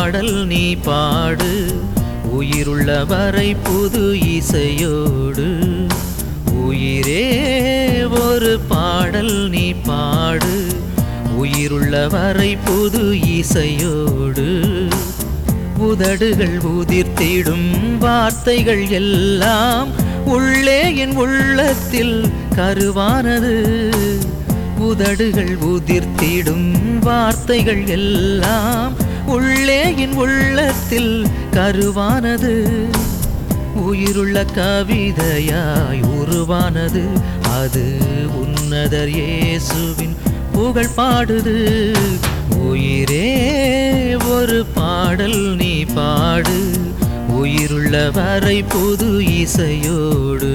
பாடல் நீ பாடு உயிருள்ள வரை புது இசையோடு உயிரே ஒரு பாடல் நீ பாடு உயிருள்ள வரை புது இசையோடு உதடுகள் உதிர்த்திடும் வார்த்தைகள் எல்லாம் உள்ளே என் உள்ளத்தில் கருவானது உதடுகள் உதிர்த்திடும் வார்த்தைகள் எல்லாம் உள்ளே என் உள்ளத்தில் கருவானது உயிருள்ள கவிதையாய் உருவானது அது உன்னதர் இயேசுவின் புகழ் பாடுது உயிரே ஒரு பாடல் நீ பாடு உயிருள்ள வரை புது இசையோடு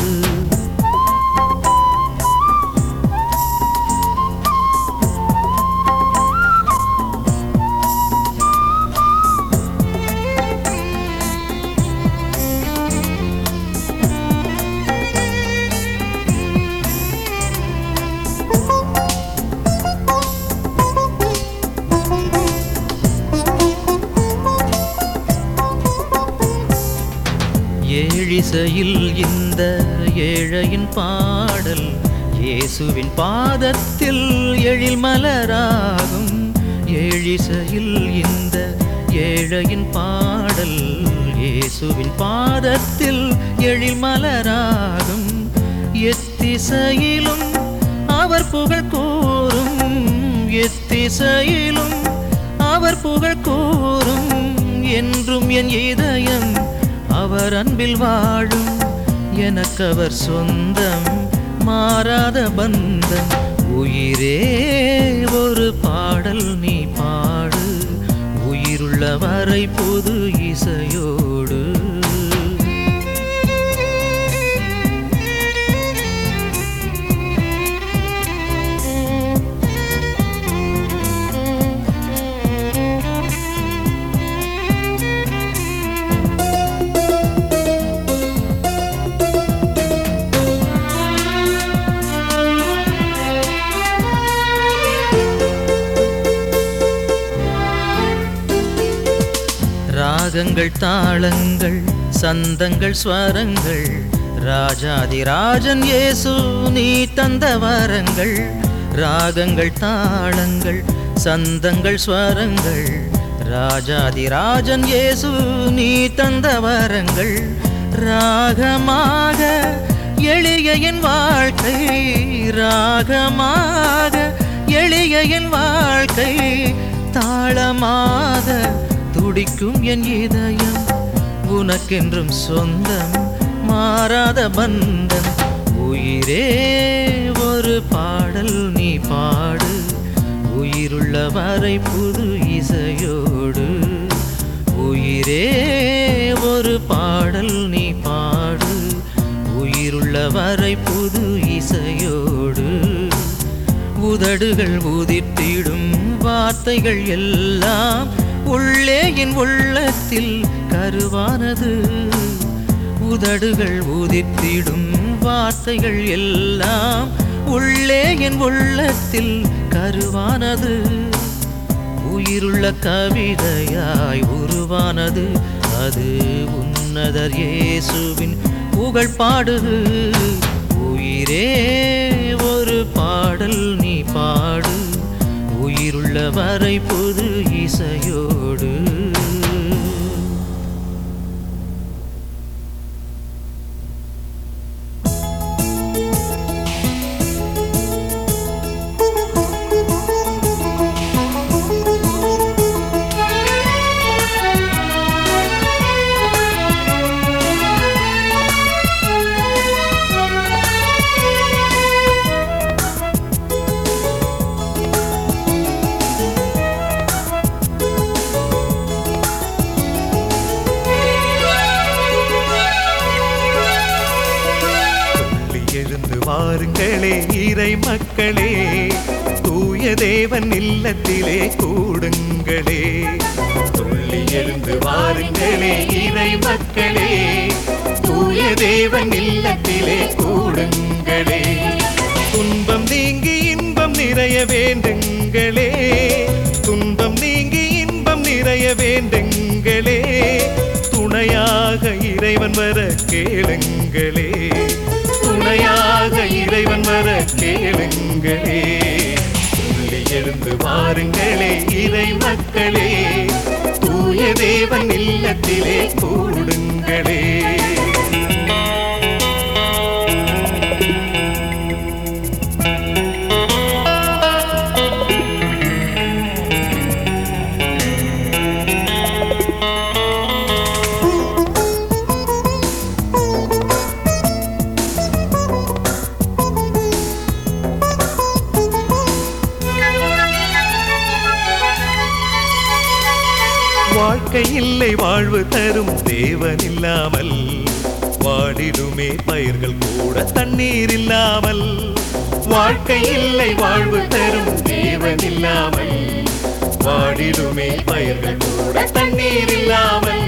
ஏழிசையில் இந்த ஏழையின் பாடல் இயேசுவின் பாதத்தில் எழில் மலராகும் ஏழிசையில் இந்த ஏழையின் பாடல் இயேசுவின் பாதத்தில் எழில் மலராகும் எத்திசையிலும் அவர் புகழ் கூறும் எத்திசையிலும் அவர் புகழ் கூறும் என்றும் என் இதயம் அவர் அன்பில் வாழும் எனக்கு அவர் சொந்தம் மாறாத பந்தம் உயிரே ஒரு பாடல் நீ பாடு உயிருள்ள வரை புது இசையோடு ராகங்கள் தாளங்கள் சந்தங்கள் ஸ்வரங்கள் ராஜாதி ராஜன் இயேசு நீ தந்த வரங்கள் ராகங்கள் தாளங்கள் சந்தங்கள் ஸ்வரங்கள் ராஜாதி ராஜன் இயேசு நீ தந்த வரங்கள் ராகமாக எளிய என் வாழ்க்கை ராகமாக எளிய என் வாழ்க்கை தாளமாத துடிக்கும் என் இதயம் உனக்கென்றும் சொந்தம் மாறாத பந்தம் உயிரே ஒரு பாடல் நீ பாடு உயிருள்ள வரை புது இசையோடு உயிரே ஒரு பாடல் நீ பாடு உயிருள்ள வரை புது இசையோடு உதடுகள் உதிர்த்திடும் வார்த்தைகள் எல்லாம் உள்ளே என் உள்ளத்தில் கருவானது உதடுகள் உதிர்த்திடும் வார்த்தைகள் எல்லாம் உள்ளே என் உள்ளத்தில் கருவானது உயிருள்ள கவிதையாய் உருவானது அது உன்னதர் இயேசுவின் புகழ் பாடுது உயிரே ஒரு பாடல் நீ பாடு உயிருள்ள வரை புது இசையோடு துள்ளி எழுந்து வாருங்களே இறை மக்களே தூய தேவன் இல்லத்திலே கூடுங்களே துள்ளி எழுந்து வாருங்களே இறை மக்களே தூய தேவன் இல்லத்திலே கூடுங்களே துன்பம் நீங்கி இன்பம் நிறைய வேண்டுங்களே துன்பம் நீங்கி இன்பம் நிறைய வேண்டும் கேளுங்களே துணையாக இறைவன் வர கேளுங்களே துள்ளி எழுந்து வாருங்களே இறை மக்களே தூய தேவன் இல்லத்திலே கூடுங்களே வாழ்க்கை இல்லை வாழ்வு தரும் தேவன் இல்லாமல் வாடிடுமே பயிர்கள் கூட தண்ணீர் இல்லாமல் வாழ்க்கை இல்லை வாழ்வு தரும் தேவன் இல்லாமல் வாடிடுமே பயிர்கள் கூட தண்ணீர் இல்லாமல்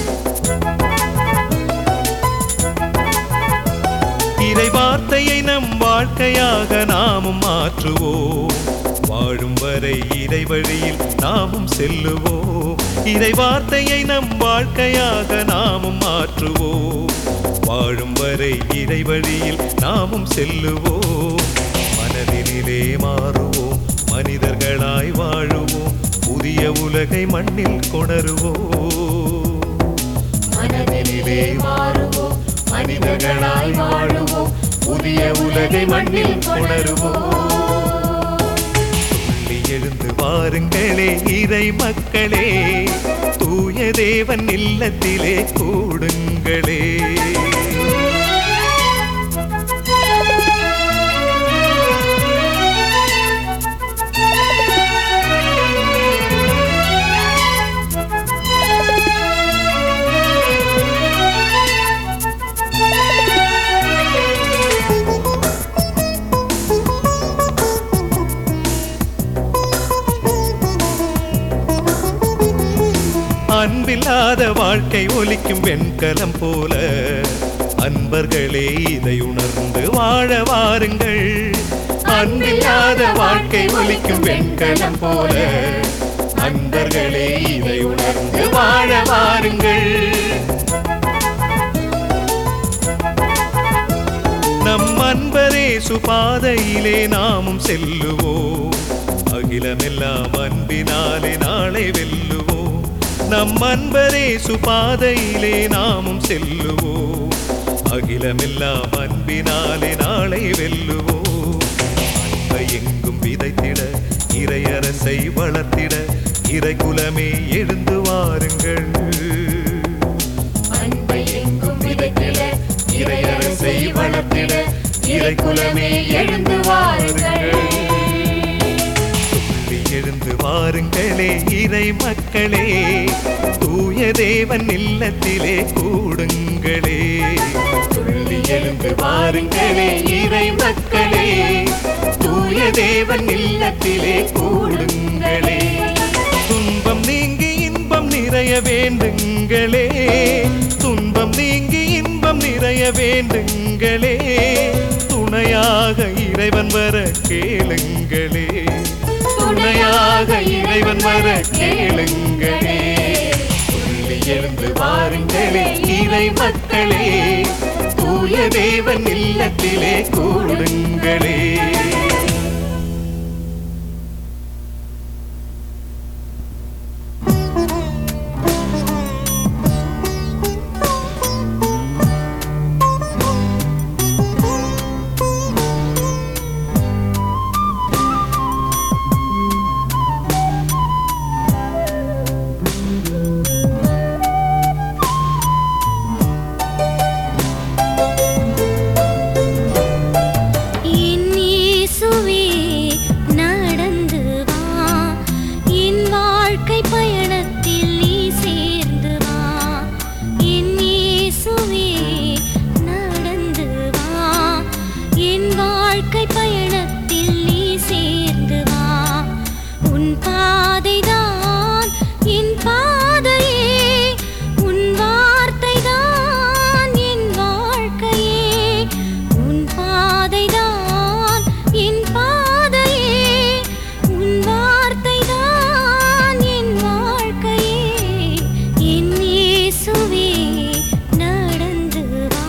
இறை வார்த்தையை நம் வாழ்க்கையாக நாமும் மாற்றுவோம் வாழும் வரை இறை வழியில் நாமும் செல்லுவோம் இறை வார்த்தையை நம் வாழ்க்கையாக நாமும் மாற்றுவோம் வாழும் வரை இறை வழியில் நாமும் செல்லுவோம் மனதினிலே மாறுவோம் மனிதர்களாய் வாழுவோம் புதிய உலகை மண்ணில் கொணருவோம் மனதினிலே மாறுவோம் மனிதர்களாய் வாழுவோம் புதிய உலகை மண்ணில் கொணருவோம் துள்ளி எழுந்து வாருங்களே இறை மக்களே தூய தேவன் இல்லத்திலே கூடுங்களே அன்பில்லாத வாழ்க்கை ஒலிக்கும் வெண்கலம் போல அன்பர்களே இதை உணர்ந்து வாழ வாருங்கள் அன்பில்லாத வாழ்க்கை ஒலிக்கும் வெண்கலம் போல அன்பர்களே இதை உணர்ந்து வாழ வாருங்கள் நம் அன்பரே சுபாதையிலே நாமும் செல்லுவோம் அகிலமெல்லாம் அன்பினாலே நாளை வெல்லுவோம் நம் அன்பரே சுபாதையிலே நாமும் செல்லுவோம் அகிலமெல்லாம் அன்பினாலே நாளை வெல்லுவோம் அன்பை எங்கும் விதைத்திட இறையரசை வளர்த்திட இறை குலமே எழுந்து வாருங்கள் அன்பை எங்கும் விதைத்திட இறையரசை வளர்த்திட இறை குலமே எழுந்து வாருங்கள் துள்ளி எழுந்து வாருங்களே இறை மக்களே தூய தேவன் இல்லத்திலே கூடுங்களே துள்ளி எழுந்து வாருங்களே இறை மக்களே தூய தேவன் இல்லத்திலே கூடுங்களே துன்பம் நீங்கி இன்பம் நிறைய வேண்டுங்களே துன்பம் நீங்கி இன்பம் நிறைய வேண்டுங்களே துணையாக இறைவன் வர கேளுங்களே துணையாக இறைவன் வர கேளுங்களே துள்ளி எழுந்து வாருங்களே இறை மக்களே தூய தேவன் இல்லத்திலே கூடுங்களே என் இயேசுவே நடந்து வா என் வாழ்க்கை பயணத்தில் நீ சேர்ந்து வா என் இயேசுவே நடந்து வா என் வாழ்க்கை பயணத்தில் நீ சேர்ந்து வா உன் பாதைதான் என் பாதையே உன் வார்த்தைதான் என் வாழ்க்கையே உன் பாதைதான் என் பாதையே உன் வார்த்தைதான் என் வாழ்க்கையே என் இயேசுவே நடந்து வா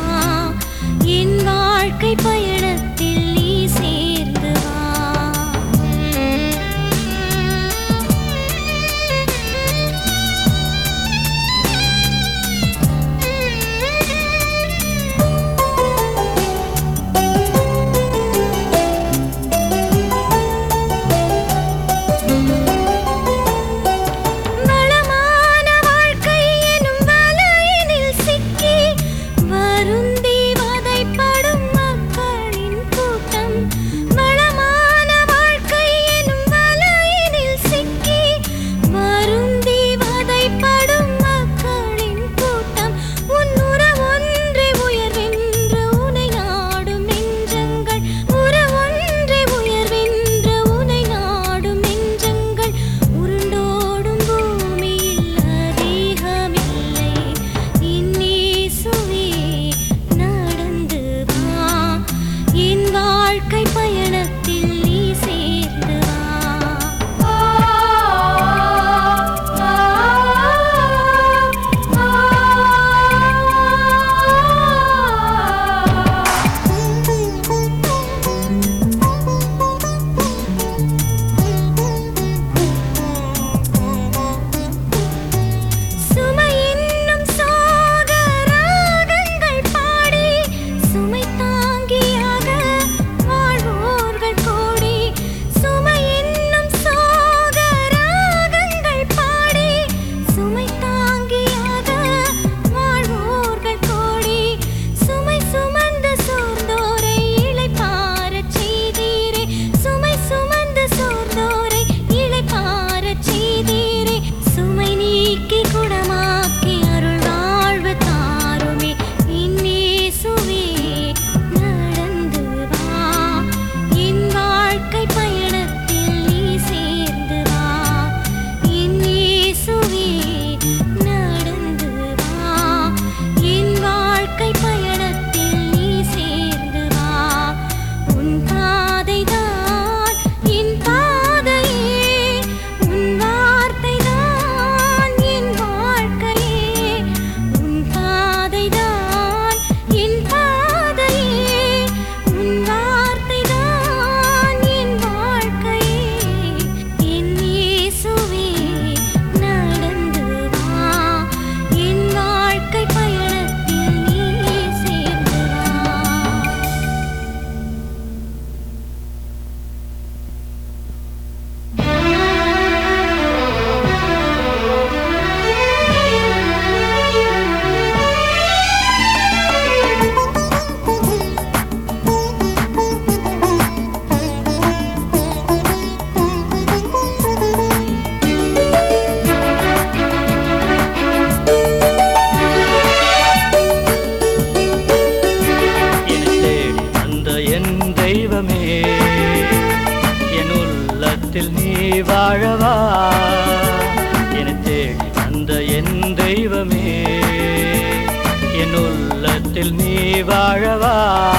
வாழவா என தேடி வந்த என் தெய்வமே என் உள்ளத்தில் நீ வாழவா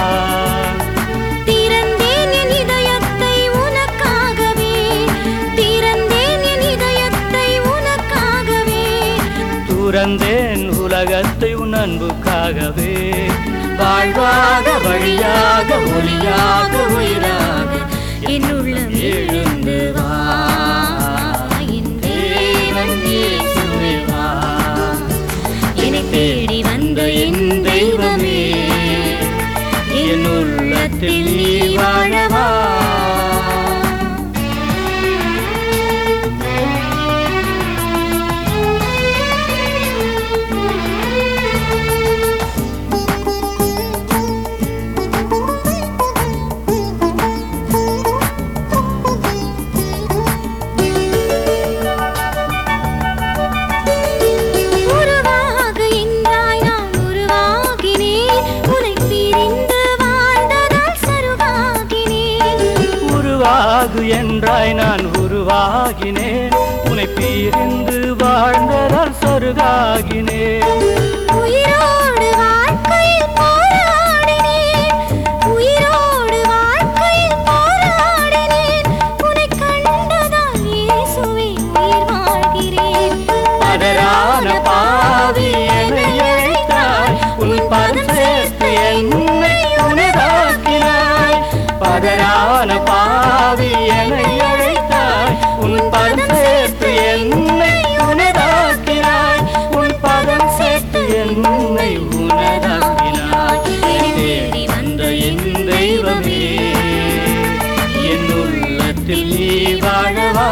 திறந்தேன் என் இதயத்தை உனக்காகவே திறந்தேன் என் இதயத்தை உனக்காகவே துறந்தேன் உலகத்தை உன் அன்புக்காகவே வாழ்வாக வழியாக ஒளியாக உயிராக என் உள்ளம் எழுந்து வா என் தேவன் இயேசுவே வா என்னை தேடி வந்த என் தெய்வமே என் உள்ளத்தில் நீ வாழவா உருவாக என்றாய் நான் உருவாகினேன் உன்னை பிரிந்து வாழ்ந்ததால் சருவாகினேன் உருவாகு என்றாய் நான் உருவாகினேன் உன்னை பிரிந்து வாழ்ந்ததால் சொருகாகினேன் உயிரோடு வாழ்க்கையில் போராடினேன் உயிரோடு வாழ்க்கையில் போராடினேன் உன்னை கண்டதால் இயேசுவே உயிர் வாழ்கிறேன் பதறான பாவி என்னை அழைத்தாய் உன் பதம் சேர்த்து என்னை உனதாக்கினாய் பதறான பாவி என்னை அழைத்தாய் உன் பதம் சேர்த்து என்னை உனதாக்கினாய் உன் பதம் சேர்த்து என்னை உனதாக்கினாய் என்னை தேடி வந்த என் தெய்வமே என் உள்ளத்தில் நீ வாழவா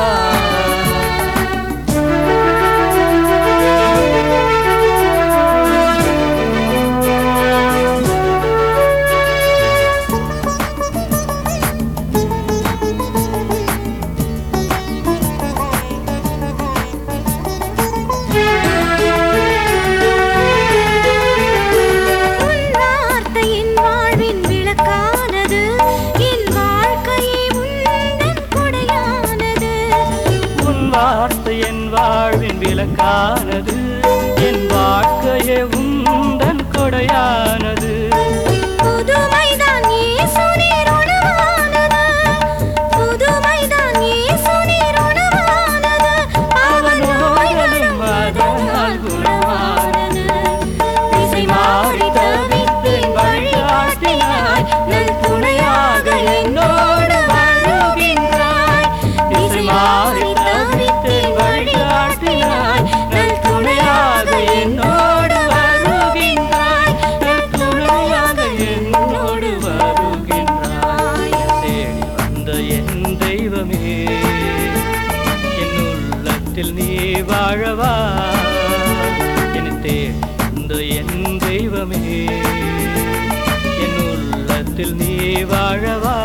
உன் வார்த்தை என் வாழ்வின் விளக்கானது என் வாழ்க்கையே உந்தன் கொடையானது உன் வார்த்தை என் வாழ்வின் விளக்கானது என் வாழ்க்கையே உந்தன் கொடையானது புதுமைதான் இயேசு நீர் உணவானது புதுமைதான் இயேசு நீர் உணவானது அவன் நோய்களும் அதனால் குணமானது திசை மாறி தவித்தேன் வழிகாட்டினாய் நல் துணையாக என்னோடு வருகின்றாய் திசை மாறி தவித்தேன் வழிகாட்டினாய் நல் துணையாக என்னோடு வருகின்றாய் நல் துணையாக என்னோடு வருகின்றாய் தேடி வந்த என் தெய்வமே என் உள்ளத்தில் நீ வாழவா என் தேடி வந்த என் தெய்வமே என் உள்ளத்தில் நீ வாழவா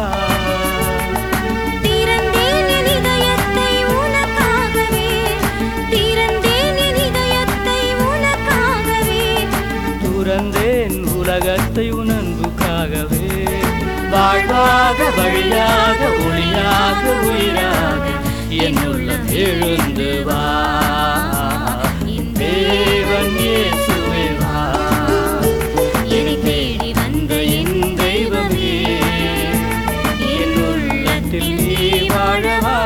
திறந்தேன் என் இதயத்தை உனக்காகவே திறந்தேன் என் இதயத்தை உனக்காகவே துறந்தேன் உலகத்தை உன் அன்புக்காகவே வாழ்வாக வழியாக ஒளியாக உயிராக என் உள்ளம் எழுந்து வா என் தேவன் இயேசுவே வா என்னை தேடி வந்த என் தெய்வமே என் உள்ளத்தில் நீ வாழவா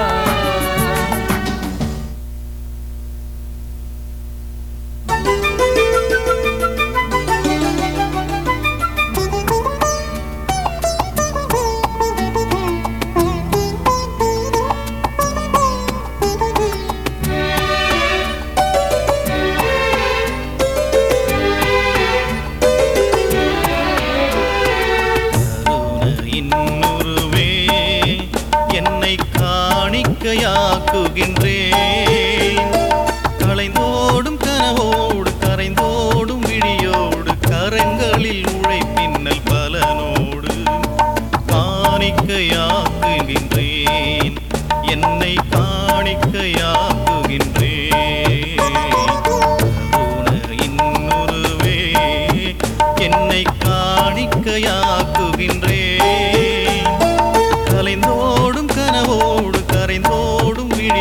இன்னொருவே என்னை காணிக்கையாக்குகின்றேன் களைந்தோடும் கனவோடு கரைந்தோடும் விழியோடு கரங்களில் உழைப்பின்னல் பலனோடு காணிக்கையாக்குகின்றேன் என்னை காணிக்கையாக்குகின்றேன் கருண இன்னொருவே என்னை காணிக்கையாக்குகின்றேன் கலைந்தோடும் கனவோடு கரைந்தோடும் விழி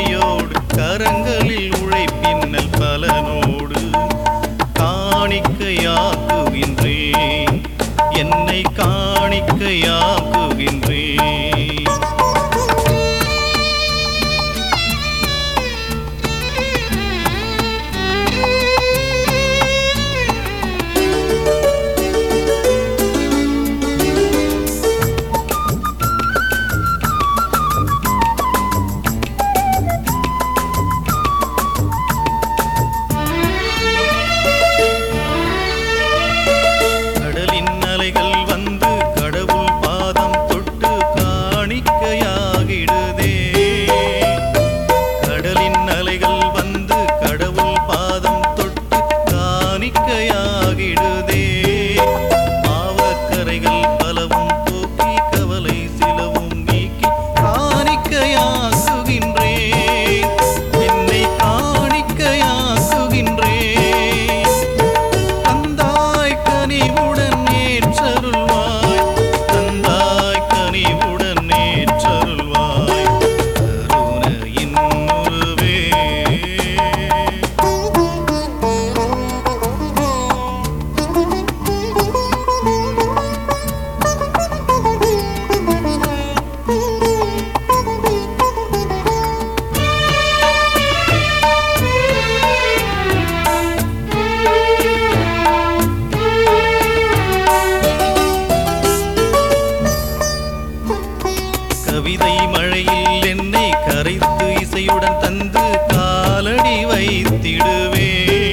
கவிதை மழையில் என்னை கரைத்து இசையுடன் தந்து காலடி வைத்திடுவே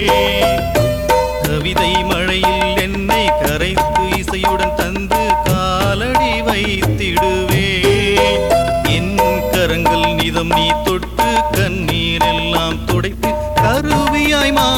கவிதை மழையில் என்னை கரைத்து இசையுடன் தந்து காலடி வைத்திடுவே என் கரங்கள் நிதம் நீ தொட்டு கண்ணீர் எல்லாம் துடைத்து கருவியாய் மா